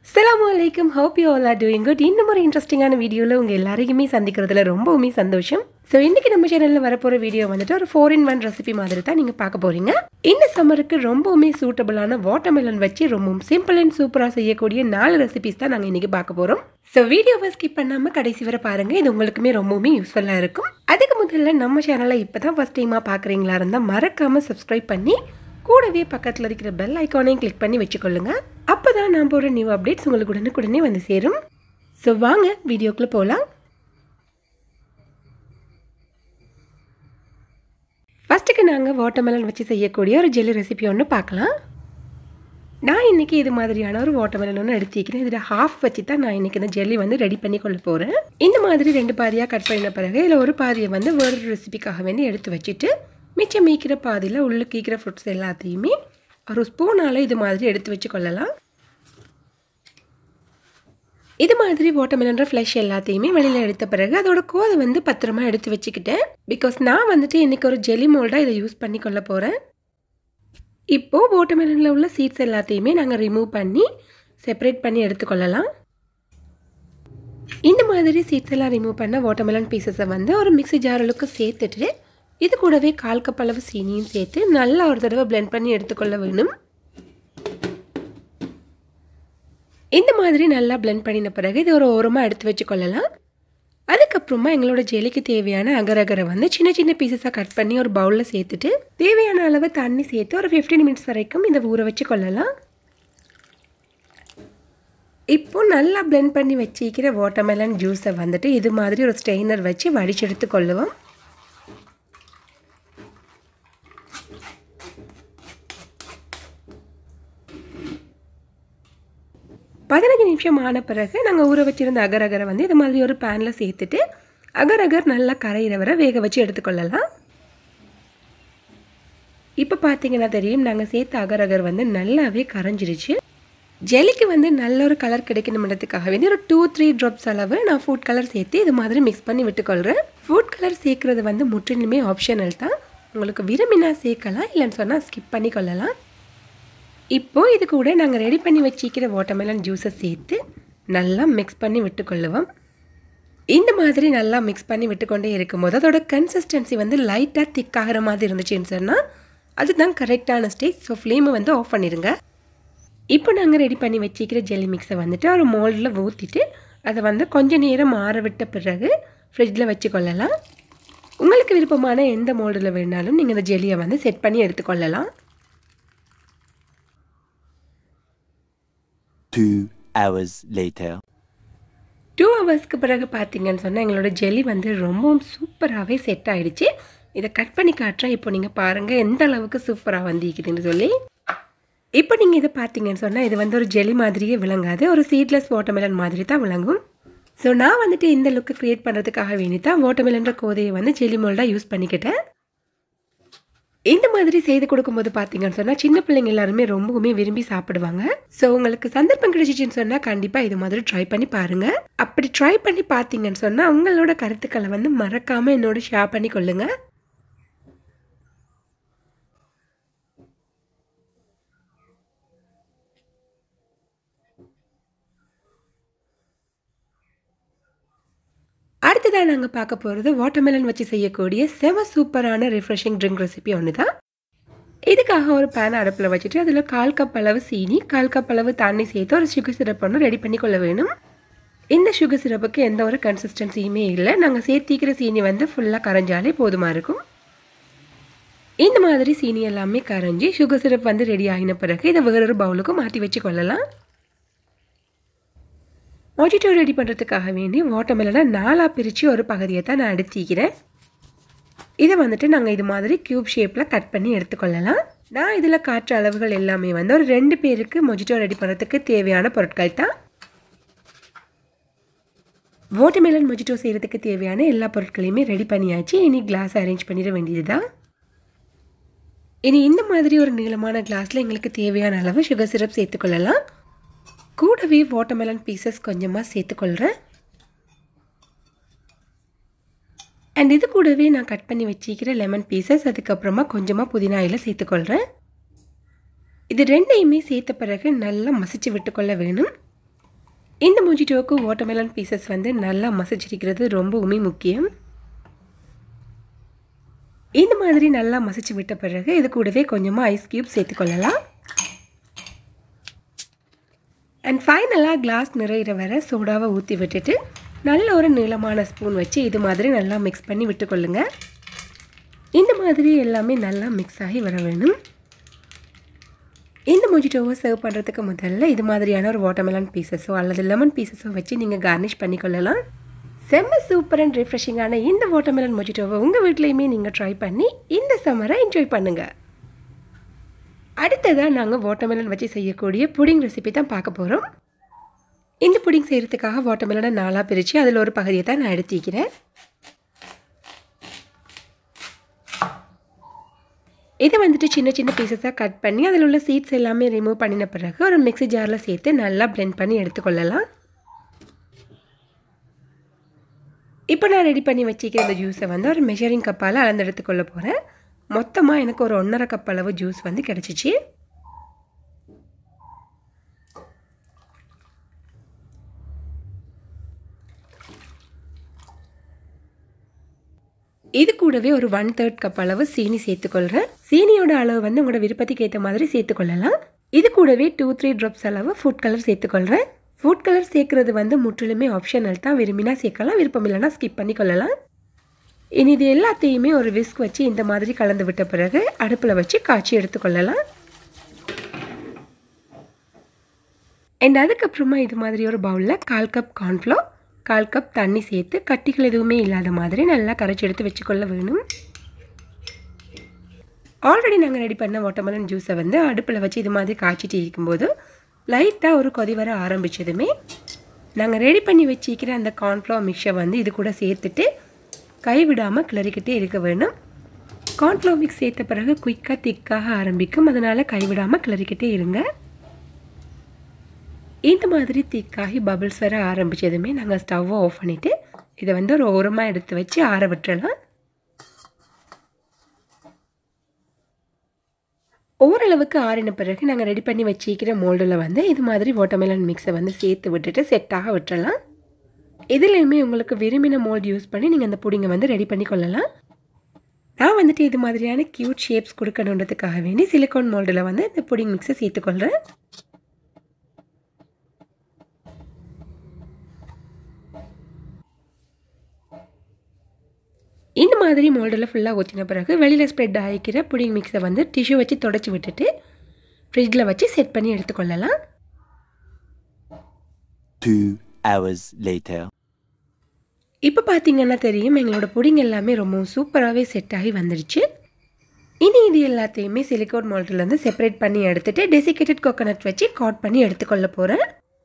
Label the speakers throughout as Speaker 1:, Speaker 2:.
Speaker 1: அஸ்ஸலாமு அலைக்கும் hope you all are doing good இன்னும் ஒரு இன்ட்ரெஸ்டிங்கான வீடியோவில் உங்கள் எல்லாரையுமே சந்திக்கிறதுல ரொம்பவுமே சந்தோஷம் ஸோ இன்றைக்கி நம்ம சேனலில் வரப்போகிற வீடியோ வந்துட்டு ஒரு ஃபோர் இன் ஒன் ரெசிபி மாதிரி தான் நீங்கள் பார்க்க போகிறீங்க இந்த சம்மருக்கு ரொம்பவுமே சூட்டபிளான வாட்டர்மெலன் வச்சு ரொம்பவும் சிம்பிள் அண்ட் சூப்பராக செய்யக்கூடிய நாலு ரெசிபிஸ் தான் நாங்கள் இன்றைக்கி பார்க்க போகிறோம் ஸோ வீடியோவை ஸ்கிப் பண்ணாமல் கடைசி வரை பாருங்கள் இது உங்களுக்குமே ரொம்பவுமே யூஸ்ஃபுல்லாக இருக்கும் அதுக்கு முதல்ல நம்ம சேனலை இப்போ தான் ஃபஸ்ட் டைமாக பார்க்குறீங்களா இருந்தால் மறக்காமல் சப்ஸ்கிரைப் பண்ணி கூடவே பக்கத்தில் இருக்கிற பெல் ஐக்கானையும் கிளிக் பண்ணி வச்சுக்கொள்ளுங்க அப்போ தான் நான் போகிற நியூ அப்டேட்ஸ் உங்களுக்கு உடனுக்குடனே வந்து சேரும் ஸோ வாங்க வீடியோக்குள்ளே போகலாம் ஃபஸ்ட்டுக்கு நாங்கள் வாட்டர்மெலன் வச்சு செய்யக்கூடிய ஒரு ஜெல்லி ரெசிபி ஒன்று பார்க்கலாம் நான் இன்றைக்கி இது மாதிரியான ஒரு வாட்டர்மெலன் ஒன்று எடுத்துக்கிறேன் இதில் ஹாஃப் வச்சு தான் நான் இன்றைக்கி இந்த ஜெல்லி வந்து ரெடி பண்ணி கொள்ள போகிறேன் இந்த மாதிரி ரெண்டு பாதியாக கட் பண்ணின பிறகு இதில் ஒரு பாதியை வந்து வேறு ரெசிபிக்காக வேண்டி எடுத்து வச்சுட்டு மிச்சம் மீக்கிற பாதியில் உள்ள கீக்கிற ஃப்ரூட்ஸ் எல்லாத்தையுமே ஒரு ஸ்பூனால் இது மாதிரி எடுத்து வச்சு கொள்ளலாம் இது மாதிரி வாட்டர்மெலன்ற ஃப்ளஷ் எல்லாத்தையுமே வெளியில் எடுத்த பிறகு அதோட கோதை வந்து பத்திரமா எடுத்து வச்சுக்கிட்டேன் பிகாஸ் நான் வந்துட்டு இன்றைக்கி ஒரு ஜெலி மோல்டாக இதை யூஸ் பண்ணி கொள்ள போகிறேன் இப்போது வாட்டர்மெலனில் உள்ள சீட்ஸ் எல்லாத்தையுமே நாங்கள் ரிமூவ் பண்ணி செப்பரேட் பண்ணி எடுத்துக்கொள்ளலாம் இந்த மாதிரி சீட்ஸ் எல்லாம் ரிமூவ் பண்ண வாட்டர்மெலன் பீசஸை வந்து ஒரு மிக்ஸி ஜாரலுக்கு சேர்த்துட்டு இது கூடவே கால் கப் அளவு சீனியும் சேர்த்து நல்லா ஒரு தடவை பிளெண்ட் பண்ணி எடுத்துக்கொள்ள வேணும் இந்த மாதிரி நல்லா பிளெண்ட் பண்ணின பிறகு இது ஒரு ஓரமாக எடுத்து வச்சுக்கொள்ளலாம் அதுக்கப்புறமா எங்களோட ஜெலிக்கு தேவையான அகரகரை வந்து சின்ன சின்ன பீசஸாக கட் பண்ணி ஒரு பவுலில் சேர்த்துட்டு தேவையான அளவு தண்ணி சேர்த்து ஒரு ஃபிஃப்டீன் மினிட்ஸ் வரைக்கும் இதை ஊற வச்சு கொள்ளலாம் இப்போ நல்லா பிளெண்ட் பண்ணி வச்சிக்கிற வாட்டர்மெலன் ஜூஸை வந்துட்டு இது மாதிரி ஒரு ஸ்ட்ரெயினர் வச்சு வடிச்செடுத்து கொள்ளுவோம் பதினஞ்சு நிமிஷம் ஆன பிறகு நாங்கள் ஊற வச்சுருந்த அகரகரை வந்து இது மாதிரி ஒரு பேனில் சேர்த்துட்டு அகரகர் நல்லா கரையிற வரை வேக வச்சு எடுத்துக்கொள்ளலாம் இப்போ பார்த்தீங்கன்னா தெரியும் நாங்கள் சேர்த்த அகரகர் வந்து நல்லாவே கரைஞ்சிருச்சு ஜெலிக்கு வந்து நல்ல ஒரு கலர் கிடைக்கணுன்றதுக்காக வேண்டி ஒரு டூ த்ரீ ட்ராப்ஸ் அளவு நான் ஃபுட் கலர் சேர்த்து இது மாதிரி மிக்ஸ் பண்ணி விட்டுக்கொள்கிறேன் ஃபுட் கலர் சேர்க்குறது வந்து முற்றிலுமே ஆப்ஷனல் தான் உங்களுக்கு விரும்பினா சேர்க்கலாம் இல்லைன்னு சொன்னால் ஸ்கிப் பண்ணி கொள்ளலாம் இப்போது இது கூட நாங்கள் ரெடி பண்ணி வச்சிக்கிற வாட்டர்மெலன் ஜூஸை சேர்த்து நல்லா மிக்ஸ் பண்ணி விட்டுக்கொள்ளுவோம் இந்த மாதிரி நல்லா மிக்ஸ் பண்ணி விட்டுக்கொண்டே இருக்கும்போது அதோட கன்சிஸ்டன்சி வந்து லைட்டாக திக்காகிற மாதிரி இருந்துச்சுன்னு சொன்னால் அதுதான் கரெக்டான ஸ்டேஜ் ஸோ ஃப்ளேமை வந்து ஆஃப் பண்ணிடுங்க இப்போ நாங்கள் ரெடி பண்ணி வச்சிக்கிற ஜெல்லி மிக்ஸை வந்துட்டு ஒரு மோல்டில் ஊற்றிட்டு அதை வந்து கொஞ்ச நேரம் ஆற விட்ட பிறகு ஃப்ரிட்ஜில் வச்சுக்கொள்ளலாம் உங்களுக்கு விருப்பமான எந்த மோல்டில் வேணாலும் நீங்கள் இந்த ஜெல்லியை வந்து செட் பண்ணி எடுத்துக்கொள்ளலாம்
Speaker 2: Two hours later.
Speaker 1: டூ ஹவர்ஸ்க்கு பிறகு பார்த்தீங்கன்னு சொன்னால் எங்களோட ஜெல்லி வந்து ரொம்பவும் சூப்பராகவே செட் ஆகிடுச்சு இதை கட் பண்ணி காட்டுறேன் இப்போ நீங்கள் பாருங்கள் எந்த அளவுக்கு சூப்பராக வந்திருக்குதுன்னு சொல்லி இப்போ நீங்கள் இதை பார்த்தீங்கன்னு சொன்னால் இது வந்து ஒரு ஜெல்லி மாதிரியே விளங்காது ஒரு சீட்லெஸ் வாட்டர்மெலன் மாதிரி தான் விளங்கும் ஸோ நான் வந்துட்டு இந்த லுக்கு க்ரியேட் பண்ணுறதுக்காக வேண்டி தான் வாட்டர்மெலன்ற கோதையை வந்து ஜெல்லி மோல்டாக யூஸ் பண்ணிக்கிட்டேன் இந்த மாதிரி செய்து கொடுக்கும்போது பார்த்தீங்கன்னு சொன்னால் சின்ன பிள்ளைங்க எல்லாருமே ரொம்பவுமே விரும்பி சாப்பிடுவாங்க ஸோ உங்களுக்கு சந்தர்ப்பம் கிடைச்சிச்சின்னு சொன்னால் கண்டிப்பாக இது மாதிரி ட்ரை பண்ணி பாருங்கள் அப்படி ட்ரை பண்ணி பார்த்தீங்கன்னு சொன்னால் உங்களோட கருத்துக்களை வந்து மறக்காமல் என்னோட ஷேர் பண்ணி கொள்ளுங்கள் அடுத்ததாக நாங்கள் பார்க்க போகிறது வாட்டர்மெலன் வச்சு செய்யக்கூடிய செம சூப்பரான ரிஃப்ரெஷிங் ட்ரிங்க் ரெசிபி ஒன்று தான் இதுக்காக ஒரு பேன் அடுப்பில் வச்சுட்டு அதில் கால் கப் அளவு சீனி கால் கப் அளவு தண்ணி சேர்த்து ஒரு சுகர் சிரப் ஒன்று ரெடி பண்ணி கொள்ள வேணும் இந்த சுகர் சிரப்புக்கு எந்த ஒரு கன்சிஸ்டன்சியுமே இல்லை நாங்கள் சேர்த்திக்கிற சீனி வந்து ஃபுல்லாக கரைஞ்சாலே போதுமாக இருக்கும் இந்த மாதிரி சீனி எல்லாமே கரைஞ்சி சுகர் சிரப் வந்து ரெடி ஆகின பிறகு இதை வேறொரு பவுலுக்கு மாற்றி வச்சு கொள்ளலாம் மொஜிட்டோ ரெடி பண்ணுறதுக்காக வேண்டி வாட்டர்மெலனை நாலாக பிரித்து ஒரு பகுதியை தான் நான் எடுத்திக்கிறேன் இதை வந்துட்டு நாங்கள் இது மாதிரி க்யூப் ஷேப்பில் கட் பண்ணி எடுத்துக்கொள்ளலாம் நான் இதில் காற்று அளவுகள் எல்லாமே வந்து ஒரு ரெண்டு பேருக்கு மொஜிட்டோ ரெடி பண்ணுறதுக்கு தேவையான பொருட்கள் தான் வாட்டர்மெலன் மொஜிட்டோ செய்கிறதுக்கு தேவையான எல்லா பொருட்களையுமே ரெடி பண்ணியாச்சு இனி கிளாஸ் அரேஞ்ச் பண்ணிட வேண்டியது தான் இனி இந்த மாதிரி ஒரு நீளமான கிளாஸில் எங்களுக்கு தேவையான அளவு சுகர் சிரப் சேர்த்துக்கொள்ளலாம் கூடவே வாட்டர்மெலன் பீசஸ் கொஞ்சமாக சேர்த்துக்கொள்கிறேன் அண்ட் இது கூடவே நான் கட் பண்ணி வச்சிக்கிற லெமன் பீசஸ் அதுக்கப்புறமா கொஞ்சமாக புதினா இலை சேர்த்துக்கொள்கிறேன் இது ரெண்டையுமே சேர்த்த பிறகு நல்லா மசிச்சு விட்டுக்கொள்ள வேணும் இந்த மொஜிட்டோவுக்கு வாட்டர்மெலன் பீசஸ் வந்து நல்லா மசிச்சிருக்கிறது ரொம்பவுமே முக்கியம் இந்த மாதிரி நல்லா மசிச்சு விட்ட பிறகு இது கூடவே கொஞ்சமாக ஐஸ் க்யூப் சேர்த்துக்கொள்ளலாம் அண்ட் ஃபைனலாக கிளாஸ் நிறையிற வரை சோடாவை ஊற்றி விட்டுட்டு நல்ல ஒரு நீளமான ஸ்பூன் வச்சு இது மாதிரி நல்லா மிக்ஸ் பண்ணி விட்டுக்கொள்ளுங்க இந்த மாதிரி எல்லாமே நல்லா மிக்ஸ் ஆகி வர வேணும் இந்த மொஜிட்டோவை சர்வ் பண்ணுறதுக்கு முதல்ல இது மாதிரியான ஒரு வாட்டர்மெலன் பீசஸோ அல்லது லெமன் பீசஸோ வச்சு நீங்கள் கார்னிஷ் பண்ணிக்கொள்ளலாம் செம்ம சூப்பர் அண்ட் ரிஃப்ரெஷிங்கான இந்த வாட்டர்மெலன் மொஜிட்டோவை உங்கள் வீட்லேயுமே நீங்கள் ட்ரை பண்ணி இந்த சம்மரை என்ஜாய் பண்ணுங்கள் அடுத்ததாக நாங்கள் வாட்டர்மெலன் வச்சு செய்யக்கூடிய புடிங் ரெசிபி தான் பார்க்க போகிறோம் இந்த புடிங் செய்கிறதுக்காக வாட்டர்மெலனை நாலாக பிரித்து அதில் ஒரு பகுதியை தான் நான் எடுத்திக்கிறேன் இதை வந்துட்டு சின்ன சின்ன பீசஸாக கட் பண்ணி அதில் உள்ள சீட்ஸ் எல்லாமே ரிமூவ் பண்ணின பிறகு ஒரு மிக்ஸி ஜாரில் சேர்த்து நல்லா பிளெண்ட் பண்ணி எடுத்துக்கொள்ளலாம் இப்போ நான் ரெடி பண்ணி வச்சுக்கிற இந்த ஜூஸை வந்து ஒரு மெஷரிங் கப்பால் அளந்து எடுத்துக்கொள்ள போகிறேன் மொத்தமாக எனக்கு ஒரு ஒன்றரை கப் அளவு ஜூஸ் வந்து கிடச்சிச்சு இது கூடவே ஒரு ஒன் தேர்ட் கப் அளவு சீனி சேர்த்துக்கொள்கிறேன் சீனியோட அளவு வந்து உங்களோட விருப்பத்துக்கு ஏற்ற மாதிரி சேர்த்துக்கொள்ளலாம் இது கூடவே டூ த்ரீ ட்ராப்ஸ் அளவு ஃபுட் கலர் சேர்த்துக்கொள்கிறேன் ஃபுட் கலர் சேர்க்குறது வந்து முற்றிலுமே ஆப்ஷனல் தான் விரும்பினா சேர்க்கலாம் விருப்பம் இல்லைனா ஸ்கிப் பண்ணி கொள்ளலாம் இனி இது எல்லாத்தையுமே ஒரு விஸ்க் வச்சு இந்த மாதிரி கலந்து விட்ட பிறகு அடுப்பில் வச்சு காய்ச்சி எடுத்துக்கொள்ளலாம் அண்ட் அதுக்கப்புறமா இது மாதிரி ஒரு பவுலில் கால் கப் கார்ன்ஃப்ளோ கால் கப் தண்ணி சேர்த்து கட்டிகள் எதுவுமே இல்லாத மாதிரி நல்லா கரைச்சி எடுத்து வச்சுக்கொள்ள வேணும் ஆல்ரெடி நாங்கள் ரெடி பண்ண வாட்டர்மெலன் ஜூஸை வந்து அடுப்பில் வச்சு இது மாதிரி காய்ச்சிட்டு இருக்கும்போது லைட்டாக ஒரு கொதி வர ஆரம்பித்ததுமே நாங்கள் ரெடி பண்ணி வச்சிக்கிற அந்த கார்ன்ஃப்ளவர் மிக்சர் வந்து இது கூட சேர்த்துட்டு கைவிடாமல் கிளறிக்கிட்டே இருக்க வேணும் கார்ன்ஃப்ளவர் மிக்ஸ் சேர்த்த பிறகு குயிக்காக திக்காக ஆரம்பிக்கும் அதனால் கைவிடாமல் கிளறிக்கிட்டே இருங்க இந்த மாதிரி திக்காகி பபிள்ஸ் வர ஆரம்பித்ததுமே நாங்கள் ஸ்டவ்வை ஆஃப் பண்ணிவிட்டு இதை வந்து ஒரு ஓரமாக எடுத்து வச்சு ஆற விட்டுறலாம் ஓரளவுக்கு ஆறின பிறகு நாங்கள் ரெடி பண்ணி வச்சிக்கிற மோல்டில் வந்து இது மாதிரி வாட்டர்மெலன் மிக்ஸை வந்து சேர்த்து விட்டுட்டு செட்டாக விட்டுறலாம் இதுலேயுமே உங்களுக்கு விரும்பின மோல்டு யூஸ் பண்ணி நீங்கள் அந்த புடிங்கை வந்து ரெடி பண்ணி கொள்ளலாம் நான் வந்துட்டு இது மாதிரியான க்யூட் ஷேப்ஸ் கொடுக்கணுன்றதுக்காக வேண்டி சிலிக்கான் மோல்டில் வந்து இந்த புடிங் மிக்ஸை சேர்த்துக்கொள்கிறேன் இந்த மாதிரி மோல்டில் ஃபுல்லாக ஊற்றின பிறகு வெளியில் ஸ்ப்ரெட் ஆகிக்கிற புடிங் மிக்ஸை வந்து டிஷ்யூ வச்சு தொடச்சி விட்டுட்டு ஃப்ரிட்ஜில் வச்சு செட் பண்ணி எடுத்துக்கொள்ளலாம்
Speaker 2: Two hours later.
Speaker 1: இப்போ பார்த்தீங்கன்னா தெரியும் எங்களோட புடிங் எல்லாமே ரொம்ப சூப்பராகவே செட் ஆகி வந்துடுச்சு இனி இது எல்லாத்தையுமே சிலிக்கோன் மோல்டிலேருந்து செப்பரேட் பண்ணி எடுத்துட்டு டெசிகேட்டட் கோகோனட் வச்சு காட் பண்ணி எடுத்துக்கொள்ள போகிறேன்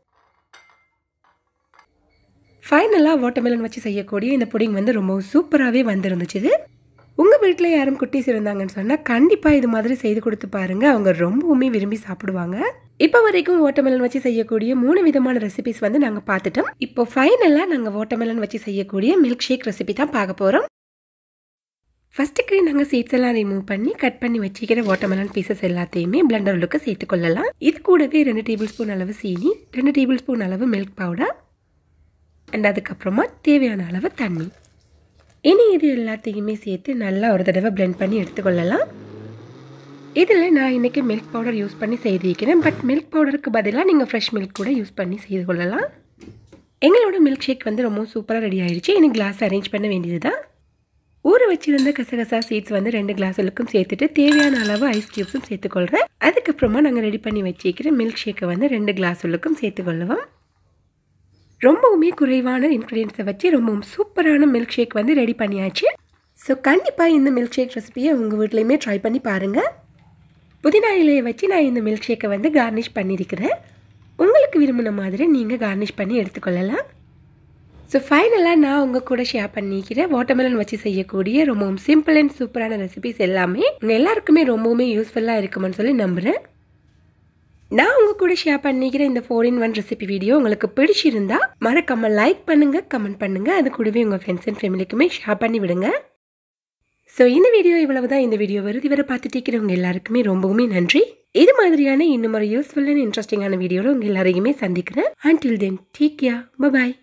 Speaker 1: ஃபைனலாக வாட்டர்மெலன் வச்சு செய்யக்கூடிய இந்த புடிங் வந்து ரொம்ப சூப்பராகவே வந்துருந்துச்சு இது உங்கள் வீட்டில் யாரும் குட்டீஸ் இருந்தாங்கன்னு சொன்னால் கண்டிப்பாக இது மாதிரி செய்து கொடுத்து பாருங்கள் அவங்க ரொம்பவுமே விரும்பி சாப்பிடுவாங்க இப்போ வரைக்கும் வாட்டர்மெலன் வச்சு செய்யக்கூடிய மூணு விதமான ரெசிபிஸ் வந்து நாங்கள் பார்த்துட்டோம் இப்போ ஃபைனலாக நாங்கள் வாட்டர்மெலன் வச்சு செய்யக்கூடிய மில்க் ஷேக் ரெசிபி தான் பார்க்க போகிறோம் ஃபஸ்ட்டுக்கு நாங்கள் சீட்ஸ் எல்லாம் ரிமூவ் பண்ணி கட் பண்ணி வச்சுக்கிற வாட்டர்மெலன் பீசஸ் எல்லாத்தையுமே பிளண்டர்லுக்கு சேர்த்துக்கொள்ளலாம் இது கூடவே ரெண்டு டேபிள் ஸ்பூன் அளவு சீனி ரெண்டு டேபிள் ஸ்பூன் அளவு மில்க் பவுடர் அண்ட் அதுக்கப்புறமா தேவையான அளவு தண்ணி இனி இது எல்லாத்தையுமே சேர்த்து நல்லா ஒரு தடவை பிளெண்ட் பண்ணி எடுத்துக்கொள்ளலாம் இதில் நான் இன்றைக்கி மில்க் பவுடர் யூஸ் பண்ணி செய்திருக்கிறேன் பட் மில்க் பவுடருக்கு பதிலாக நீங்கள் ஃப்ரெஷ் மில்க் கூட யூஸ் பண்ணி செய்து கொள்ளலாம் எங்களோட மில்க் ஷேக் வந்து ரொம்ப சூப்பராக ரெடி ஆயிடுச்சு இனி கிளாஸ் அரேஞ்ச் பண்ண வேண்டியது தான் ஊற வச்சிருந்த கசகசா சீட்ஸ் வந்து ரெண்டு கிளாஸுக்கும் சேர்த்துட்டு தேவையான அளவு ஐஸ் க்யூப்ஸும் சேர்த்துக்கொள்கிறேன் அதுக்கப்புறமா நாங்கள் ரெடி பண்ணி வச்சிருக்கிற மில்க் ஷேக்கை வந்து ரெண்டு கிளாஸுக்கும் சேர்த்துக்கொள்ளுவோம் ரொம்பவுமே குறைவான இன்க்ரீடியன்ஸை வச்சு ரொம்பவும் சூப்பரான மில்க் ஷேக் வந்து ரெடி பண்ணியாச்சு ஸோ கண்டிப்பாக இந்த மில்க் ஷேக் ரெசிபியை உங்கள் வீட்லேயுமே ட்ரை பண்ணி பாருங்கள் புதினா இலையை வச்சு நான் இந்த மில்க் ஷேக்கை வந்து கார்னிஷ் பண்ணியிருக்கிறேன் உங்களுக்கு விரும்பின மாதிரி நீங்கள் கார்னிஷ் பண்ணி எடுத்துக்கொள்ளலாம் ஸோ ஃபைனலாக நான் உங்கள் கூட ஷேர் பண்ணிக்கிறேன் வாட்டர்மெலன் வச்சு செய்யக்கூடிய ரொம்பவும் சிம்பிள் அண்ட் சூப்பரான ரெசிபிஸ் எல்லாமே உங்கள் எல்லாருக்குமே ரொம்பவுமே யூஸ்ஃபுல்லாக இருக்குமென்னு சொல்லி நம்புகிறேன் நான் உங்கள் கூட ஷேர் பண்ணிக்கிற இந்த four in one recipe video உங்களுக்கு பிடிச்சிருந்தா மறக்காம லைக் பண்ணுங்கள் கமெண்ட் பண்ணுங்கள் அது கூடவே உங்கள் ஃப்ரெண்ட்ஸ் அண்ட் ஃபேமிலிக்குமே ஷேர் பண்ணி விடுங்க ஸோ இந்த வீடியோ இவ்வளவு தான் இந்த வீடியோ வருது வரை பார்த்துட்டு இருக்கிறவங்க எல்லாருக்குமே ரொம்பவுமே நன்றி இது மாதிரியான இன்னும் ஒரு யூஸ்ஃபுல் அண்ட் இன்ட்ரெஸ்டிங்கான வீடியோவில் உங்கள் எல்லாரையுமே சந்திக்கிறேன் until then take care bye bye